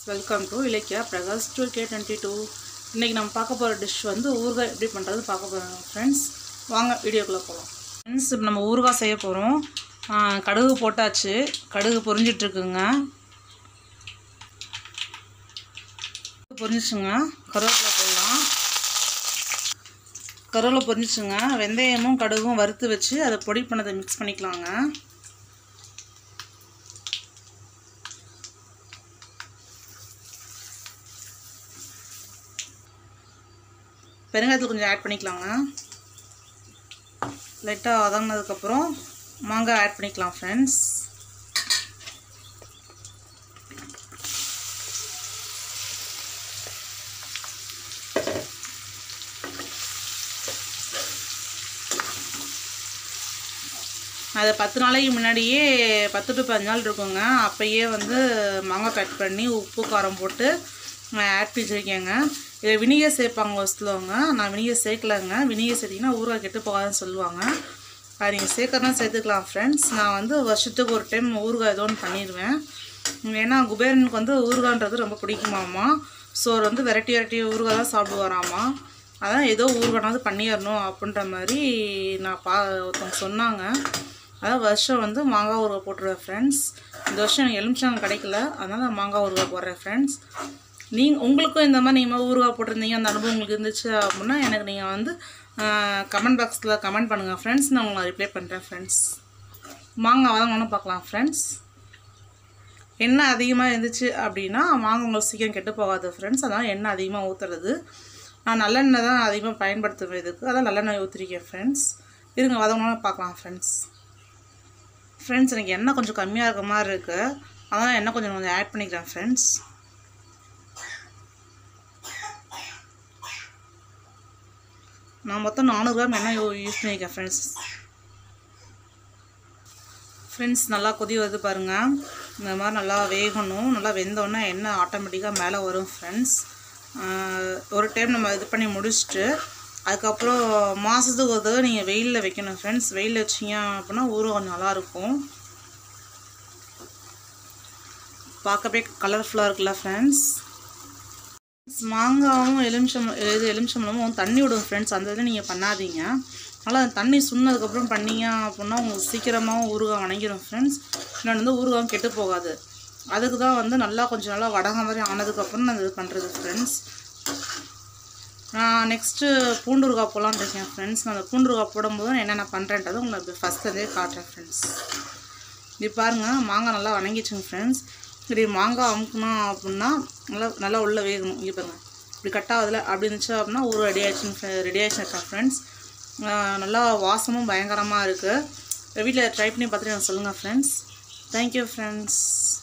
welcome to Ilakkiya Prakash two K twenty two இன்றைக்கி நம்ம பார்க்க போகிற டிஷ் வந்து ஊறுகாய் எப்படி பண்ணுறது பார்க்க போகிறோம் ஃப்ரெண்ட்ஸ் வாங்க வீடியோக்குள்ளே போகலாம் ஃப்ரெண்ட்ஸ் இப்போ நம்ம ஊறுகாய் செய்ய போகிறோம் கடுகு போட்டாச்சு கடுகு பொரிஞ்சிட்ருக்குங்க பொரிஞ்சிச்சுங்க கருவேப்பிலை போடலாம் கருவேப்பிலை பொரிஞ்சிச்சுங்க வெந்தயமும் கடுகும் வறுத்து வச்சு அதை பொடி பண்ணதை மிக்ஸ் பண்ணிக்கலாங்க பெருங்காயத்தில் கொஞ்சம் ஆட் பண்ணிக்கலாங்க லைட்டாக வதங்கினதுக்கப்புறம் மாங்காய் ஆட் பண்ணிக்கலாம் ஃப்ரெண்ட்ஸ் அதை பத்து நாளைக்கு முன்னாடியே பத்து டு பதினஞ்சு நாள் இருக்குங்க அப்போயே வந்து மாங்காய் கட் பண்ணி உப்பு காரம் போட்டு ஆட் பண்ணி வச்சுருக்கேங்க இதில் வினிகர் சேர்ப்பாங்க ஒரு சிலவங்க நான் வினிகர் சேர்க்கலங்க வினிகர் சேர்த்திங்கன்னா ஊறுகாய் கெட்டு போகாதுன்னு சொல்லுவாங்க அது நீங்கள் சேர்க்கறனா சேர்த்துக்கலாம் ஃப்ரெண்ட்ஸ் நான் வந்து வருஷத்துக்கு ஒரு டைம் ஊறுகாய் ஏதோ ஒன்று பண்ணிடுவேன் ஏன்னா குபேரனுக்கு வந்து ஊறுகான்றது ரொம்ப பிடிக்குமாமா ஸோ அவர் வந்து வெரைட்டி வெரைட்டி ஊறுகாய் தான் சாப்பிடுவாராமா அதான் ஏதோ ஊறுகானாவது பண்ணிடணும் அப்படின்ற மாதிரி நான் பா ஒருத்தவங்க சொன்னாங்க அதான் வருஷம் வந்து மாங்காய் ஊறுகாய் போட்டுருவேன் ஃப்ரெண்ட்ஸ் இந்த வருஷம் எனக்கு எலுமிச்சம் கிடைக்கல அதனால் நான் மாங்காய் ஊறுகாய் போடுறேன் ஃப்ரெண்ட்ஸ் நீங்கள் உங்களுக்கும் இந்த மாதிரி நீங்கள் ஊறுகாய் போட்டிருந்தீங்க அந்த அனுபவம் உங்களுக்கு இருந்துச்சு அப்படின்னா எனக்கு நீங்கள் வந்து கமெண்ட் பாக்ஸில் கமெண்ட் பண்ணுங்கள் ஃப்ரெண்ட்ஸ் நான் உங்களை ரிப்ளை பண்ணுறேன் ஃப்ரெண்ட்ஸ் மாங்காய் வதங்கணும் பார்க்கலாம் ஃப்ரெண்ட்ஸ் எண்ணெய் அதிகமாக இருந்துச்சு அப்படின்னா மாங்காய் உங்களுக்கு சீக்கிரம் கெட்டு போகாது ஃப்ரெண்ட்ஸ் அதான் எண்ணெய் அதிகமாக ஊற்றுறது நான் நல்லெண்ணெய் தான் அதிகமாக பயன்படுத்துவேன் இதுக்கு அதான் நல்லெண்ணெய் ஊற்றிருக்கேன் ஃப்ரெண்ட்ஸ் இருங்க வதங்கணும் பார்க்கலாம் ஃப்ரெண்ட்ஸ் ஃப்ரெண்ட்ஸ் எனக்கு எண்ணெய் கொஞ்சம் கம்மியாக இருக்க மாதிரி இருக்குது அதனால் எண்ணெய் கொஞ்சம் கொஞ்சம் ஆட் பண்ணிக்கிறேன் ஃப்ரெண்ட்ஸ் நான் மொத்தம் நானூறு கிராம் எண்ணெய் யூஸ் பண்ணியிருக்கேன் ஃப்ரெண்ட்ஸ் ஃப்ரெண்ட்ஸ் நல்லா கொதி வருது பாருங்கள் இந்த மாதிரி நல்லா வேகணும் நல்லா வெந்தோடனே எண்ணெய் ஆட்டோமேட்டிக்காக மேலே வரும் ஃப்ரெண்ட்ஸ் ஒரு டைம் நம்ம இது பண்ணி முடிச்சுட்டு அதுக்கப்புறம் மாதத்துக்கு ஒரு தடவை நீங்கள் வெயிலில் வைக்கணும் ஃப்ரெண்ட்ஸ் வெயிலில் வச்சிங்க அப்படின்னா ஊறும் கொஞ்சம் நல்லாயிருக்கும் பார்க்கவே கலர்ஃபுல்லாக இருக்குல்ல ஃப்ரெண்ட்ஸ் மாங்காவும் எலுமிச்சம் இது எலுமிச்சம்பழமும் தண்ணி விடும் ஃப்ரெண்ட்ஸ் அந்த இதில் நீங்கள் பண்ணாதீங்க அதனால் அந்த தண்ணி சுண்ணதுக்கப்புறம் பண்ணீங்க அப்படின்னா உங்களுக்கு சீக்கிரமாகவும் ஊறுகாய் வணங்கிடும் ஃப்ரெண்ட்ஸ் இன்னொன்று வந்து ஊறுகாயும் கெட்டு போகாது அதுக்கு தான் வந்து நல்லா கொஞ்சம் நல்லா வடங்க மாதிரி ஆனதுக்கப்புறம் நான் இது பண்ணுறது ஃப்ரெண்ட்ஸ் நான் நெக்ஸ்ட்டு பூண்டுருகாய் போகலான்னு இருக்கேன் ஃப்ரெண்ட்ஸ் நான் அந்த பூண்டுருகாய் போடும்போது நான் என்னென்ன பண்ணுறேன்றது உங்களுக்கு ஃபஸ்ட்லேருந்தே காட்டுறேன் ஃப்ரெண்ட்ஸ் இது பாருங்கள் மாங்காய் நல்லா வணங்கிச்சுங்க ஃப்ரெண்ட்ஸ் இப்படி மாங்காய் அமுக்கணும் அப்படின்னா நல்லா நல்லா உள்ளே வேகணும் இங்கே பாருங்கள் இப்படி கட் ஆகுதுல அப்படி இருந்துச்சு அப்படின்னா ஊர் ரெடி ஆயிடுச்சுன்னு ரெடி ஆயிடுச்சு இருக்கேன் ஃப்ரெண்ட்ஸ் நல்லா வாசமும் பயங்கரமாக இருக்குது வீட்டில் ட்ரை பண்ணி பார்த்துட்டு எனக்கு சொல்லுங்கள் ஃப்ரெண்ட்ஸ் தேங்க்யூ ஃப்ரெண்ட்ஸ்